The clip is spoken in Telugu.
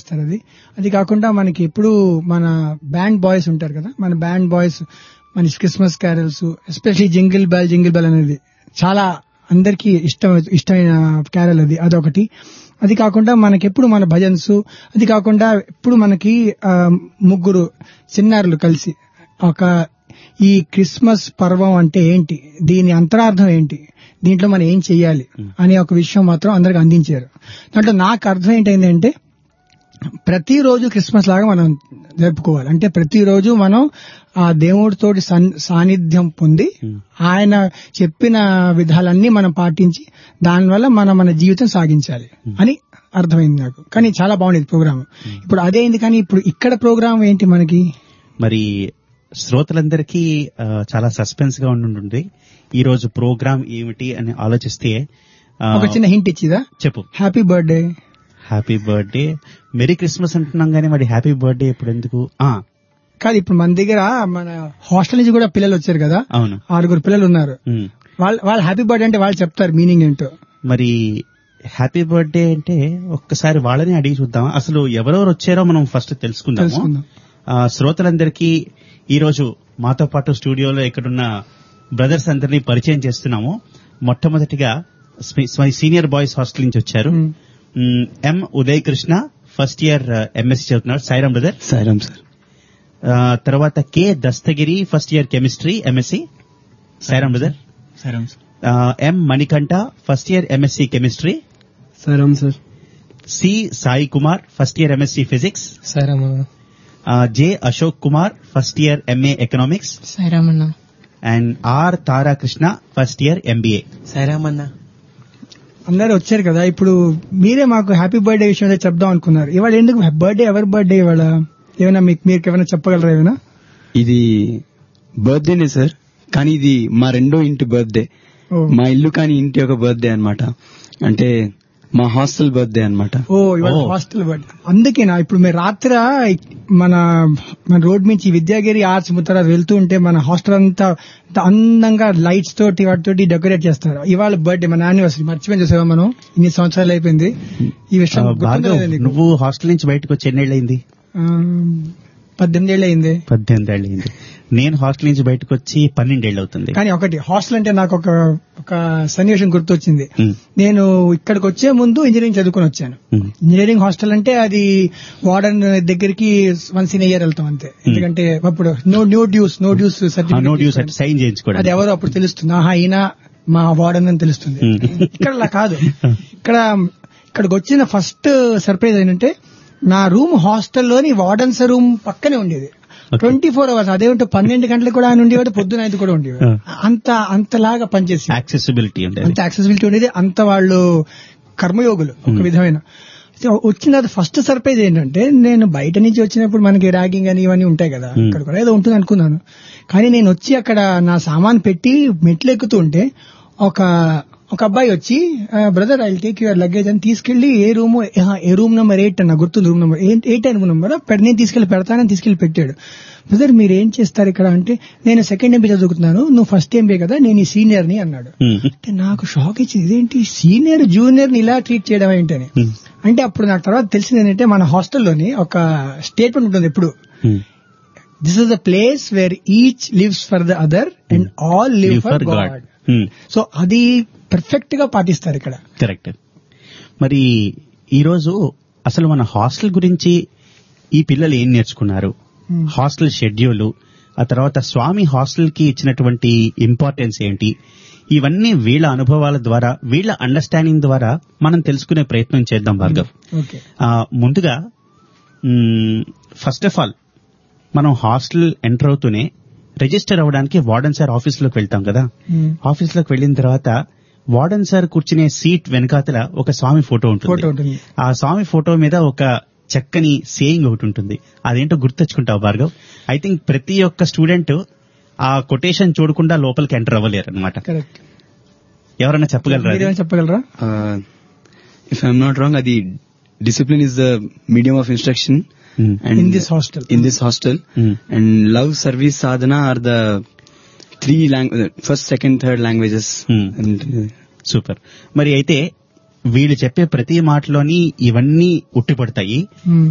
చేస్తారు అది అది కాకుండా మనకి ఎప్పుడు మన బ్యాండ్ బాయ్స్ ఉంటారు కదా మన బ్యాండ్ బాయ్స్ మన Christmas carols especially jingle bell jingle bell అనేది చాలా అందరికీ ఇష్టం ఇష్టమైన క్యారల్ అది అదొకటి అది కాకుండా మనకి ఎప్పుడు మన భజన్స్ అది కాకుండా ఎప్పుడు మనకి ఆ, ముగ్గురు చిన్నారులు కలిసి ఒక ఈ క్రిస్మస్ పర్వం అంటే ఏంటి దీని అంతరార్థం ఏంటి దీంట్లో మనం ఏం చెయ్యాలి అనే ఒక విషయం మాత్రం అందరికి అందించారు దాంట్లో నాకు అర్థం ఏంటంటే ప్రతిరోజు క్రిస్మస్ లాగా మనం జరుపుకోవాలి అంటే ప్రతిరోజు మనం ఆ దేవుడితోటి సన్- సాన్నిధ్యం పొంది ఆయన చెప్పిన విధాలన్నీ మనం పాటించి దానివల్ల మనం మన జీవితం సాగించాలి అని అర్థమైంది నాకు కానీ చాలా బాగుండేది ప్రోగ్రామ్ ఇప్పుడు అదే అయింది కానీ ఇప్పుడు ఇక్కడ ప్రోగ్రామ్ ఏంటి మనకి మరి శ్రోతలందరికీ ఆ, చాలా సస్పెన్స్ గా ఉండుంటుంది ఈ రోజు ప్రోగ్రామ్ ఏమిటి అని ఆలోచిస్తే ఆ, ఒక చిన్న హింట్ ఇచ్చిదా చెప్పు happy birthday happy birthday merry Christmas అంటున్నాం కానీ మరి హ్యాపీ బర్త్డే ఇప్పుడు ఎందుకు ఆ, కాదు ఇప్పుడు మన దగ్గర మన హాస్టల్ నుంచి కూడా పిల్లలు వచ్చారు కదా అవును ఆరుగురు పిల్లలు ఉన్నారు ఉమ్. వాళ్ళు వాళ్ళు హ్యాపీ బర్త్డే అంటే వాళ్ళు చెప్తారు మీనింగ్ ఏంటో మరి హ్యాపీ బర్త్డే అంటే ఒక్కసారి వాళ్ళని అడిగి చూద్దాం అసలు ఎవరెవరు వచ్చారో మనం ఫస్ట్ తెలుసుకుందాము తెలుసుకుందాం ఆ, శ్రోతలందరికీ ఈ రోజు మాతో పాటు స్టూడియోలో ఇక్కడున్న బ్రదర్స్ అందరినీ పరిచయం చేస్తున్నాము మొట్టమొదటిగా స్మి- స్మై- సీనియర్ బాయ్స్ హాస్టల్ నుంచి వచ్చారు మ్మ్. మ్మ్, M Uday Krishna first year MSc చదువుతున్నారు సాయిరామ్ బ్రదర్ సాయిరామ్ సార్ ఆ, తర్వాత K Dastagiri first year chemistry MSc Sairam brother Sairam sir ఆ, M Manikanta first year MSc chemistry Sairam sir C Sai Kumar first year MSc physics Sairam J Ashok Kumar first year MA economics సాయిరామన్న and R Tarakrishna first year MBA సాయిరామన్న అందరూ వచ్చారు కదా ఇప్పుడు మీరే మాకు హ్యాపీ బర్త్డే విషయం ఏదో చెప్దాం అనుకున్నారు ఇవాళ ఎందుకు బర్త్డే ఎవరి బర్త్డే ఇవాళ ఏమైనా మీకు మీరు ఏమైనా చెప్పగలరా ఏమైనా ఇది బర్త్డేనే సార్ కానీ ఇది మా రెండో ఇంటి బర్త్డే ఓ. మా ఇల్లు కానీ ఇంటి యొక్క బర్త్డే అన్నమాట అంటే మా హాస్టల్ బర్త్డే అన్నమాట ఓ ఇవాళ ఓ. హాస్టల్ బర్త్డే అందుకేనా ఇప్పుడు మీరు రాత్ర మన మన రోడ్ నుంచి విద్యాగిరి ఆర్ట్స్ ముత్తర వెళ్తూ ఉంటే మన హాస్టల్ అంతా అంత అందంగా లైట్స్ తోటి వాటితోటి డెకరేట్ చేస్తారు ఇవాళ బర్త్డే మన యానివర్సరీ మర్చిపోయి చూసావా మనం ఇన్ని సంవత్సరాలు అయిపోయింది ఈ విషయం గుర్తుందా భార్గవ్ లేదా నీకు? నువ్వు హాస్టల్ నుంచి బయటకు వచ్చి ఎన్నేళ్ళయింది ఆ, పద్దెనిమిది ఏళ్ళు అయింది పద్దెనిమిది ఏళ్ళు అయింది నేను హాస్టల్ నుంచి బయటకు వచ్చి పన్నెండేళ్ళు అవుతుంది కానీ ఒకటి హాస్టల్ అంటే నాకు ఒక ఒక సన్నివేశం గుర్తొచ్చింది ఉమ్, నేను ఇక్కడికి వచ్చే ముందు ఇంజనీరింగ్ చదువుకొని వచ్చాను ఉమ్, ఇంజనీరింగ్ హాస్టల్ అంటే అది వార్డెన్ దగ్గరికి వన్స్ ఇన్ ఇయర్ వెళ్తాం అంతే ఎందుకంటే అప్పుడు no no dues no dues ఆ నో డ్యూస్ సర్టిఫికేట్ సైన్ అది చేయించుకోవడం ఎవరో అప్పుడు తెలుస్తుంది ఆహా ఈయన మా వార్డెన్ అని తెలుస్తుంది ఉమ్. ఇక్కడ అలా కాదు ఇక్కడ ఇక్కడికి వచ్చిన ఫస్ట్ సర్ప్రైజ్ ఏంటంటే నా రూమ్ హాస్టల్లోని వార్డెన్స్ రూమ్ పక్కనే ఉండేది Okay. ట్వంటీ ఫోర్ అవర్స్ అదేంటో పన్నెండు గంటలకు కూడా ఆయన ఉండేవాడు పొద్దున ఐదు కూడా ఉండేవాడు అంత అంతలాగా పనిచేసి యాక్సెసిబిలిటీ అంత ఉండేది యాక్సెసిబిలిటీ ఉండేది అంత వాళ్ళు కర్మయోగులు ఒక విధమైన అయితే వచ్చిన తర్వాత ఫస్ట్ సర్ప్రైజ్ ఏంటంటే నేను బయట నుంచి వచ్చినప్పుడు మనకి ర్యాగింగ్ అని ఇవన్నీ ఉంటాయి కదా Hmm. అక్కడ కూడా ఏదో ఉంటుంది అనుకున్నాను కానీ నేను వచ్చి అక్కడ నా సామాన్ పెట్టి మెట్లు ఎక్కుతూ ఉంటే ఒక ఒక అబ్బాయి వచ్చి brother I take your luggage అని తీసుకెళ్లి a room a room number eight అన్న గుర్తుంది రూమ్ నెంబర్ ఎయిట్ అని నెంబర్ నేను తీసుకెళ్లి పెడతానని తీసుకెళ్లి పెట్టాడు బ్రదర్ మీరు ఏం చేస్తారు ఇక్కడ అంటే నేను సెకండ్ ఎంబీ చదువుతున్నాను నువ్వు ఫస్ట్ ఎంబీ కదా నేను ఈ సీనియర్ ని అన్నాడు ఉమ్, అంటే నాకు షాక్ ఇచ్చింది ఇదేంటి సీనియర్ జూనియర్ ని ఇలా ట్రీట్ చేయడం ఏంటని ఉమ్, అంటే అప్పుడు నాకు తర్వాత తెలిసింది ఏంటంటే మన హాస్టల్లోని ఒక స్టేట్మెంట్ ఉంటుంది ఎప్పుడు um. This is the place where each lives for the other and all live Live for for God. God um. So అది పర్ఫెక్ట్ గా పాటిస్తారు ఇక్కడ కరెక్ట్ మరి ఈరోజు అసలు మన హాస్టల్ గురించి ఈ పిల్లలు ఏం నేర్చుకున్నారు Hmm. హాస్టల్ షెడ్యూల్ ఆ తర్వాత స్వామి హాస్టల్ కి ఇచ్చినటువంటి ఇంపార్టెన్స్ ఏంటి ఇవన్నీ వీళ్ళ అనుభవాల ద్వారా వీళ్ళ అండర్స్టాండింగ్ ద్వారా మనం తెలుసుకునే ప్రయత్నం చేద్దాం భార్గవ్ ఓకే ఆ, ముందుగా ఫస్ట్ ఆఫ్ ఆల్ మనం హాస్టల్ ఎంటర్ అవుతూనే రిజిస్టర్ అవ్వడానికి వార్డెన్ సార్ ఆఫీస్లోకి వెళ్తాం కదా ఆఫీస్ లోకి వెళ్ళిన తర్వాత వార్డెన్ సార్ కూర్చునే సీట్ వెనకాతల ఒక స్వామి ఫోటో ఫోటో ఉంటుంది ఉంటుంది ఆ స్వామి ఫోటో మీద ఒక చక్కని సేయింగ్ ఒకటి ఉంటుంది అదేంటో గుర్తొచ్చుకుంటావు భార్గవ్ ఐ థింక్ ప్రతి ఒక్క స్టూడెంట్ ఆ కొటేషన్ చూడకుండా లోపలికి ఎంటర్ అవ్వలేరు అనమాట కరెక్ట్ ఎవరైనా చెప్పగలరా అది? మీరేమైనా చెప్పగలరా ఇఫ్ ఐఎమ్ నాట్ రాంగ్ అది discipline is the medium of instruction Hmm. In this hostel. In this hostel Hmm. And love service sadhana are the three language first second third languages Hmm. Super మరి అయితే వీళ్ళు చెప్పే ప్రతి మాటలోని ఇవన్నీ ఉట్టిపడతాయి Hmm.